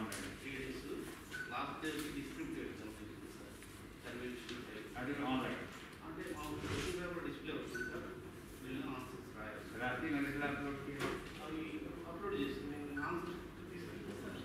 బాగుంటుంది three days last descriptive exam జరిగింది sir survey distribute అది ఆన్లైన్ అంటే మా క్వశ్చన్ పేపర్ డిస్ప్లే అవుతుంది సార్ వీళ్ళు ఆన్సర్స్ రాయాలి సార్ రాత్రి మెసేజ్ అప్లోడ్ చేయాలి అవి అప్లోడ్ చేసి నేను ఆన్సర్స్ తీసుకెళ్తాను సార్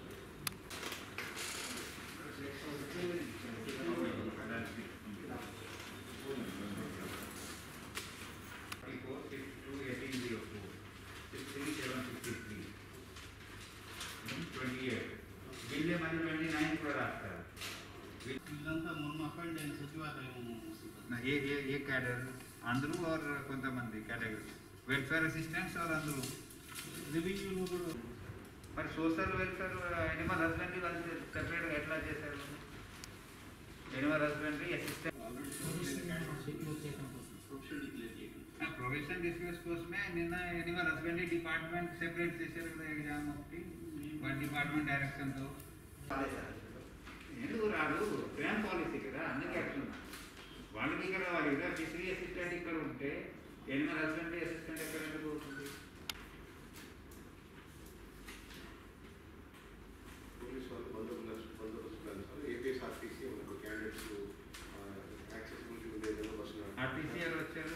బిల్లే మళ్ళీ ట్వంటీ నైన్ కూడా రాస్తారు వీళ్ళంతా మొన్న అపాయింట్ అయిన సచివాలయం సిబ్బంది. ఏ ఏ ఏ కేటగిరీ అందరూ ఆర్ కొంతమంది కేటగిరీ వెల్ఫేర్ అసిస్టెంట్స్ ఆర్ అందరూ రెవెన్యూలో కూడా మరి సోషల్ వెల్ఫేర్ ఎనిమల్ హస్బెండరీ వాళ్ళు సెపరేట్గా ఎట్లా చేశారు animal husbandry assistant profession declare చేయడం ప్రొఫెషన్ డిస్కస్ కోసమే నిన్న ఎనిమల్ హస్బెండరీ డిపార్ట్మెంట్ సెపరేట్ చేశారు కదా ఎగ్జామ్ ఒకటి వాళ్ళ డిపార్ట్మెంట్ డైరెక్షన్తో ఎందుకు రాదు ప్లాన్ పాలసీ కదా అందుకే అట్లున్నా వాళ్ళకి ఇక్కడ రావాలి కదా ఫిషరీ అసిస్టెంట్ ఇక్కడ ఉంటే ఎనిమల్ హస్బెండరీ అసిస్టెంట్ ఎక్కడ ఎందుకు అవుతుంది పోలీస్ వాళ్ళు బందోబస్తు బందోబస్తు ప్లాన్ సార్ ఏపీఎస్ఆర్టీసీ మనకు క్యాండిడేట్స్ యాక్సెసిబిలిటీ ఉండేది బస్సు ఆర్టీసీఆర్ వచ్చారు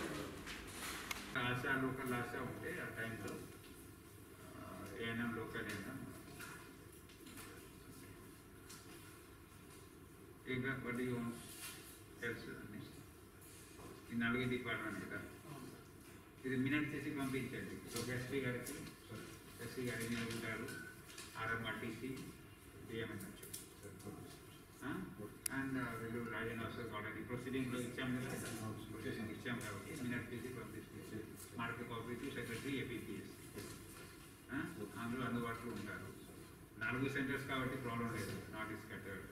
ఆశా లోకల్ ఆశ ఉంటే ఆ టైంలో ఏఎన్ఎం లోకల్ ఏఎన్ఎం ఇంకా వడ్డీ తెలుసు అన్ని ఈ నలుగురు డిపార్ట్మెంట్ కదా ఇది మినిట్ చేసి పంపించండి ఒక ఎస్పీ గారికి ఎస్పీ గారి మీద ఉంటారు ఆర్ఎంఆర్టీసీ డిఎంఎన్హెచ్ అండ్ వీళ్ళు రాజన్ ఆల్సో ఆల్రెడీ ప్రొసీడింగ్లో ఇచ్చాం కదా ప్రొసీడింగ్ ఇచ్చాం కాబట్టి మినిట్ చేసి పంపిస్తుంది మార్కెట్ కోఆపరేటివ్ సెక్రటరీ ఏపీపీఎస్ అందరూ అందుబాటులో ఉంటారు నాలుగు సెంటర్స్ కాబట్టి ప్రాబ్లం లేదు not is cutted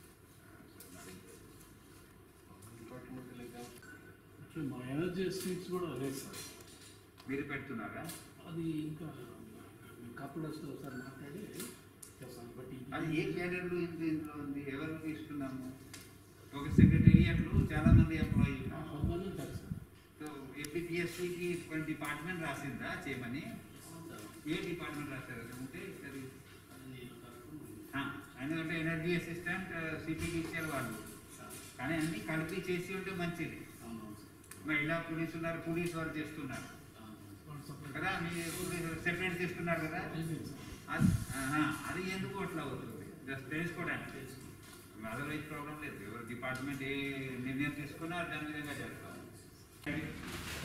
departmental exams actually మా ఎనర్జీ స్వీట్స్ కూడా లేదు సార్ మీరు పెడుతున్నారా అది ఇంకా కాపీడర్స్తో ఒకసారి మాట్లాడి చేస్తాను బట్ ఇది- అది ఏ క్యాడర్లు ఇంత ఇందులో ఉంది ఎవరు తీసుకున్నాము ఒక సెక్రటేరియట్లు చాలా మంది ఎంప్లాయీ ఆ, ఉన్నారు కొంతమంది ఉంటారు సార్ సో ఏపీఎస్సికి డిపార్ట్మెంట్ రాసిందా చేయమని ఏ డిపార్ట్మెంట్ రాశారు అది ఉంటే అది అది నేను కనుక్కొని ఆ, ఎందుకంటే ఎనర్జీ అసిస్టెంట్ సిటీకి ఇచ్చారు వాళ్ళు కానీ అన్ని కలిపి చేసి ఉంటే మంచిది అవునవును సార్ మహిళా పోలీసు ఉన్నారు పోలీసు వారు చేస్తున్నారు వాళ్ళు సపరేట్ కదా మీరు సెపరేట్ చేస్తున్నారు కదా అయిపోయింది సార్ అది ఆహా, అది ఎందుకు అట్లా అవుతుంది జస్ట్ తెలుసుకోవడానికి అదర్వైజ్ ప్రాబ్లం లేదు ఎవరు డిపార్ట్మెంట్ ఏ నిర్ణయం తీసుకున్నా దాని విధంగా చేస్తాం